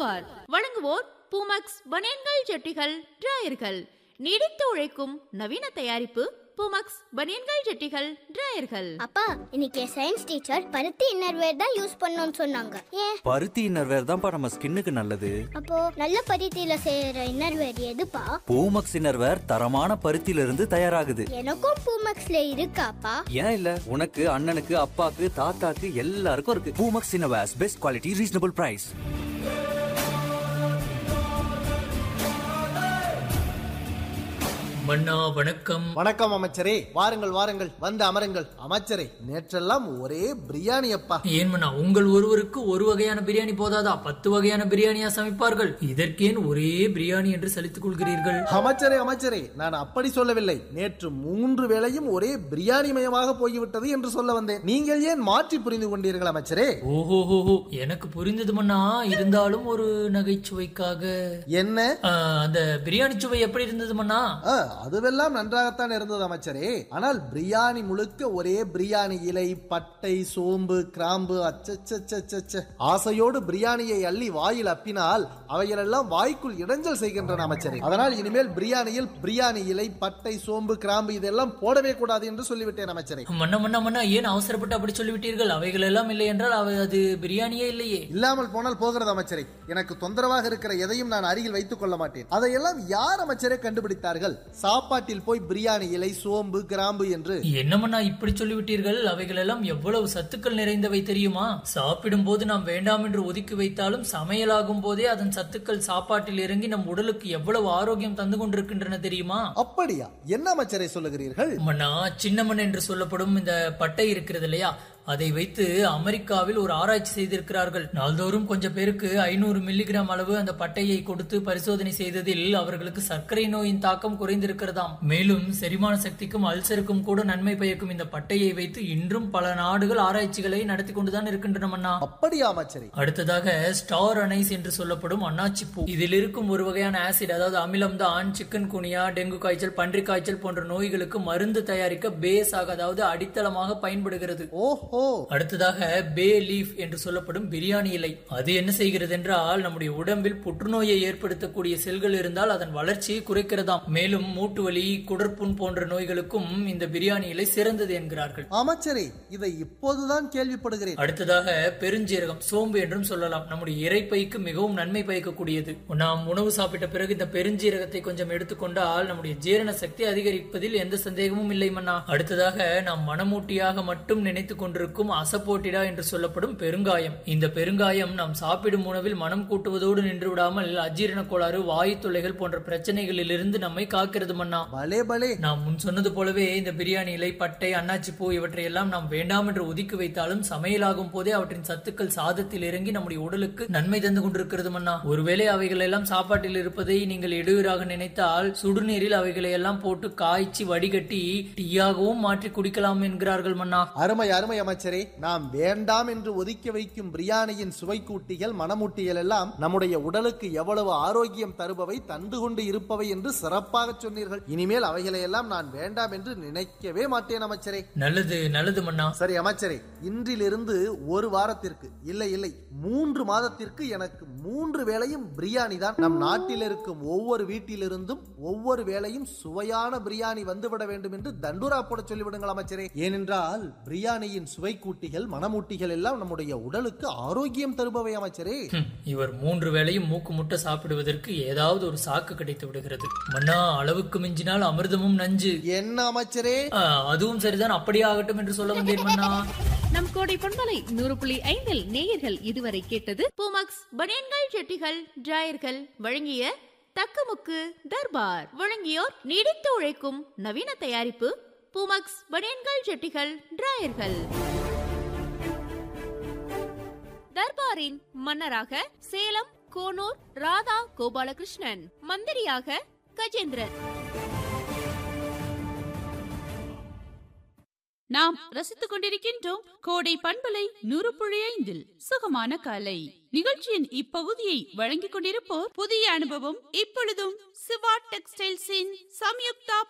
தர்பார் வழங்குவோர் பூமக்ஸ் பனியன்கள் ஜட்டிகள் டிராயர்கள் நீடித்து உழைக்கும் நவீன தயாரிப்பு பூமக்ஸ் பனியன்கள் ஜட்டிகள் டிராயர்கள் அப்பா இன்னைக்கு சயின்ஸ் டீச்சர் பருத்தி இன்னர்வேர் தான் யூஸ் பண்ணணும்னு சொன்னாங்க ஏன் பருத்தி இன்னர்வேர் தான்ப்பா நம்ம ஸ்கின்னுக்கு நல்லது அப்போ நல்ல பருத்தியில செய்யற இன்னர்வேர் எதுப்பா பூமக்ஸ் இன்னர்வேர் தரமான பருத்தியில இருந்து தயாராகுது எனக்கும் பூமக்ஸ்ல இருக்காப்பா ஏன் இல்ல உனக்கு அண்ணனுக்கு அப்பாக்கு தாத்தாக்கு எல்லாருக்கும் இருக்கு Poomex innerwears best quality reasonable price மன்னா வணக்கம் வணக்கம் அமைச்சரே வாருங்கள் வாருங்கள் வந்து அமருங்கள் அமைச்சரே நேற்றெல்லாம் ஒரே பிரியாணி அப்பா ஏன் மன்னா உங்கள் ஒருவருக்கு ஒரு வகையான பிரியாணி போதாதா பத்து வகையான பிரியாணியா சமைப்பார்கள் இதற்கேன் ஒரே பிரியாணி என்று சலித்துக் கொள்கிறீர்கள் அமைச்சரே அமைச்சரே நான் அப்படி சொல்லவில்லை நேற்று மூன்று வேளையும் ஒரே பிரியாணி மயமாக போய்விட்டது என்று சொல்ல வந்தேன் நீங்கள் ஏன் மாற்றி புரிந்து கொண்டீர்கள் அமைச்சரே ஓஹோஹோஹோ எனக்கு புரிந்தது மன்னா இருந்தாலும் ஒரு நகைச்சுவைக்காக என்ன ஆ, அந்த பிரியாணி சுவை எப்படி இருந்தது மன்னா ஆ, அதுவெல்லாம் நன்றாகத்தான் இருந்தது அமைச்சரே ஆனால் பிரியாணி முழுக்க ஒரே பிரியாணி இலை பட்டை சோம்பு கிராம்பு அச்சச்சச்சச்ச ஆசையோடு பிரியாணியை அள்ளி வாயில் அப்பினால் அவைகளெல்லாம் வாய்க்குள் இடைஞ்சல் செய்கின்றன அமைச்சரே அதனால் இனிமேல் பிரியாணியில் பிரியாணி இலை பட்டை சோம்பு கிராம்பு இதெல்லாம் போடவே கூடாது என்று சொல்லிவிட்டேன் அமைச்சரே மன்னா மன்னா மன்னா ஏன் அவசரப்பட்டு அப்படி சொல்லிவிட்டீர்கள் அவைகள் எல்லாம் இல்லை என்றால் அவை அது பிரியாணியே இல்லையே இல்லாமல் போனால் போகிறது அமைச்சரே எனக்கு தொந்தரவாக இருக்கிற எதையும் நான் அருகில் வைத்துக் கொள்ள மாட்டேன் அதையெல்லாம் யார் அமைச்சரே கண்டுபிடித்தார்கள் சாப்பாட்டில் போய் பிரியாணி இலை சோம்பு கிராம்பு என்று என்னமண்ணா இப்படி சொல்லிவிட்டீர்கள் அவைகள் எல்லாம் எவ்வளவு சத்துக்கள் நிறைந்தவை தெரியுமா சாப்பிடும் போது நாம் வேண்டாம் என்று ஒதுக்கி வைத்தாலும் சமையலாகும் போதே அதன் சத்துக்கள் சாப்பாட்டில் இறங்கி நம் உடலுக்கு எவ்வளவு ஆரோக்கியம் தந்து கொண்டிருக்கின்றன தெரியுமா அப்படியா என்ன அமைச்சரை சொல்லுகிறீர்கள் மன்னா சின்னமன் என்று சொல்லப்படும் இந்த பட்டை இருக்கிறது இல்லையா அதை வைத்து அமெரிக்காவில் ஒரு ஆராய்ச்சி செய்திருக்கிறார்கள் நாள்தோறும் கொஞ்சம் பேருக்கு ஐநூறு மில்லிகிராம் அளவு அந்த பட்டையை கொடுத்து பரிசோதனை செய்ததில் அவர்களுக்கு சர்க்கரை நோயின் தாக்கம் குறைந்திருக்கிறதாம் மேலும் செரிமான சக்திக்கும் அல்சருக்கும் கூட நன்மை பயக்கும் இந்த பட்டையை வைத்து இன்றும் பல நாடுகள் ஆராய்ச்சிகளை நடத்தி கொண்டுதான் இருக்கின்றன மன்னா அப்படியா அமைச்சரே அடுத்ததாக ஸ்டார் அனைஸ் என்று சொல்லப்படும் அன்னாச்சி பூ இதில் இருக்கும் ஒரு வகையான ஆசிட் அதாவது அமிலம் தான் சிக்கன் குனியா டெங்கு காய்ச்சல் பன்றி காய்ச்சல் போன்ற நோய்களுக்கு மருந்து தயாரிக்க பேஸ் ஆக அதாவது அடித்தளமாக பயன்படுகிறது ஓஹோ அடுத்ததாக பே லீஃப் என்று சொல்லப்படும் பிரியாணி இலை அது என்ன செய்கிறது என்றால் நம்முடைய உடம்பில் புற்றுநோயை ஏற்படுத்தக்கூடிய செல்கள் இருந்தால் அதன் வளர்ச்சியை குறைக்கிறதாம் மேலும் மூட்டு வலி குடற்புண் போன்ற நோய்களுக்கும் இந்த பிரியாணி இலை சிறந்தது என்கிறார்கள் அமைச்சரே இதை இப்போதுதான் கேள்விப்படுகிறேன் அடுத்ததாக பெருஞ்சீரகம் சோம்பு என்றும் சொல்லலாம் நம்முடைய இறைப்பைக்கு மிகவும் நன்மை பயக்கக்கூடியது நாம் உணவு சாப்பிட்ட பிறகு இந்த பெருஞ்சீரகத்தை கொஞ்சம் எடுத்துக்கொண்டால் நம்முடைய ஜீரண சக்தி அதிகரிப்பதில் எந்த சந்தேகமும் இல்லை மன்னா அடுத்ததாக நாம் மனமூட்டியாக மட்டும் நினைத்துக் கொண்டிருக்கும் அசப்போட்டிடா என்று சொல்லப்படும் பெருங்காயம் இந்த பெருங்காயம் நாம் சாப்பிடும் உணவில் மனம் கூட்டுவதோடு நின்று விடாமல் அஜீரண கோளாறு வாயு தொல்லைகள் போன்ற பிரச்சனைகளிலிருந்து நம்மை காக்கிறது மன்னா பலே பலே நாம் முன் சொன்னது போலவே இந்த பிரியாணி இலை பட்டை அன்னாச்சி பூ இவற்றை எல்லாம் நாம் வேண்டாம் என்று ஒதுக்கி வைத்தாலும் சமையலாகும் போதே அவற்றின் சத்துக்கள் சாதத்தில் இறங்கி நம்முடைய உடலுக்கு நன்மை தந்து கொண்டிருக்கிறது மன்னா ஒருவேளை அவைகள் எல்லாம் சாப்பாட்டில் இருப்பதை நீங்கள் இடையூறாக நினைத்தால் சுடுநீரில் அவைகளை எல்லாம் போட்டு காய்ச்சி வடிகட்டி டீயாகவும் மாற்றி குடிக்கலாம் என்கிறார்கள் மன்னா அருமை அருமை அமைச்சரே நாம் வேண்டாம் என்று ஒதுக்கி வைக்கும் பிரியாணியின் சுவைக்கூட்டிகள் மனமூட்டிகள் எல்லாம் நம்முடைய உடலுக்கு எவ்வளவு ஆரோக்கியம் தருபவை தந்து கொண்டு இருப்பவை என்று சிறப்பாக சொன்னீர்கள் இனிமேல் அவைகளை எல்லாம் நான் வேண்டாம் என்று நினைக்கவே மாட்டேன் அமைச்சரே நல்லது நல்லது மன்னா சரி அமைச்சரே இன்றிலிருந்து ஒரு வாரத்திற்கு இல்லை இல்லை மூன்று மாதத்திற்கு எனக்கு மூன்று வேளையும் பிரியாணி தான் நம் நாட்டில் இருக்கும் ஒவ்வொரு வீட்டிலிருந்தும் ஒவ்வொரு வேளையும் சுவையான பிரியாணி வந்துவிட வேண்டும் என்று தண்டூரா போட சொல்லிவிடுங்கள் அமைச்சரே ஏனென்றால் பிரியாணியின் சுவைக்கூட்டிகள் மனமூட்டிகள் எல்லாம் நம்முடைய உடலுக்கு ஆரோக்கியம் தருபவை அமைச்சரே ஹம், இவர் மூன்று வேளையும் மூக்கு முட்டை சாப்பிடுவதற்கு ஏதாவது ஒரு சாக்கு கிடைத்து விடுகிறது மன்னா அளவுக்கு மிஞ்சினால் அமிர்தமும் நஞ்சு என்ன அமைச்சரே ஆ, அதுவும் சரிதான் அப்படியே ஆகட்டும் என்று சொல்ல வந்தேன் மன்னா நம் கோடை பண்பலை நூறு புள்ளி ஐந்தில் நேயர்கள் இதுவரை கேட்டது பூமக்ஸ் பனியன்கள் ஜட்டிகள் டிராயர்கள் வழங்கிய தக்கமுக்கு தர்பார் வழங்கியோர் நீடித்து உழைக்கும் நவீன தயாரிப்பு பூமக்ஸ் பனியன்கள் ஜட்டிகள் டிராயர்கள் தர்பாரின் மன்னராக சேலம் கோனூர் ராதா கோபாலகிருஷ்ணன் மந்திரியாக கஜேந்திரன் நாம் ரசித்துக் கொண்டிருக்கின்றோம் கோடை பண்பலை நூறு புள்ளி ஐந்தில் சுகமான காலை நிகழ்ச்சியின் இப்பகுதியை வழங்கிக் கொண்டிருப்போர் புதிய அனுபவம் இப்பொழுதும் சிவா டெக்ஸ்டைல்ஸின் சம்யுக்தா